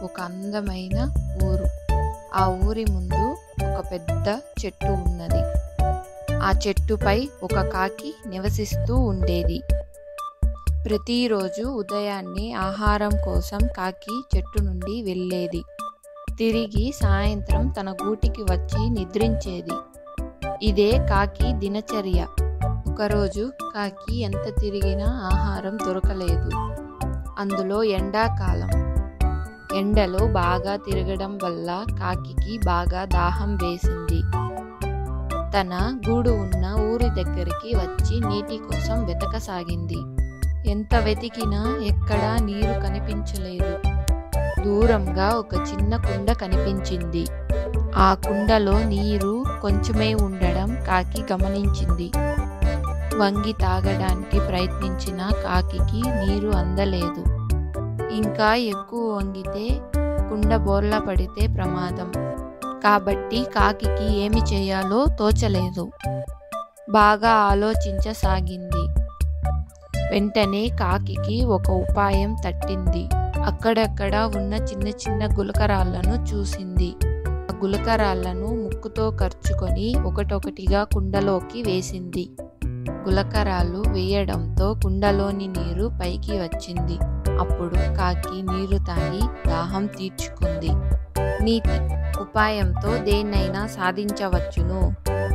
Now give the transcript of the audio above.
ఒక అందమైన ఊరు ఆ ఊరి ముందు ఒక పెద్ద చెట్టు ఉన్నది ఆ చెట్టుపై ఒక కాకి నివసిస్తూ ఉండేది ప్రతిరోజు ఉదయాన్నే ఆహారం కోసం కాకి చెట్టు నుండి వెళ్ళేది తిరిగి సాయంత్రం తన గూటికి వచ్చి నిద్రించేది ఇదే కాకి దినచర్య ఒకరోజు కాకి ఎంత తిరిగినా ఆహారం దొరకలేదు అందులో ఎండాకాలం ఎండలో బాగా తిరగడం వల్ల కాకికి బాగా దాహం వేసింది తన గూడు ఉన్న ఊరి దగ్గరికి వచ్చి నీటి కోసం వెతకసాగింది ఎంత వెతికినా ఎక్కడా నీరు కనిపించలేదు దూరంగా ఒక చిన్న కుండ కనిపించింది ఆ కుండలో నీరు కొంచెమే ఉండడం కాకి గమనించింది వంగి తాగడానికి ప్రయత్నించిన కాకికి నీరు అందలేదు ఇంకా ఎక్కువ వంగితే కుండ బోర్లా పడితే ప్రమాదం కాబట్టి కాకికి ఏమి చేయాలో తోచలేదు బాగా ఆలోచించసాగింది వెంటనే కాకికి ఒక ఉపాయం తట్టింది అక్కడక్కడ ఉన్న చిన్న చిన్న గులకరాళ్లను చూసింది ఆ గులకరాళ్లను ముక్కుతో ఖర్చుకొని ఒకటొకటిగా కుండలోకి వేసింది గులకరాలు వేయడంతో కుండలోని నీరు పైకి వచ్చింది అప్పుడు కాకి నీరు తాగి దాహం తీర్చుకుంది నీతి ఉపాయంతో దేన్నైనా సాధించవచ్చును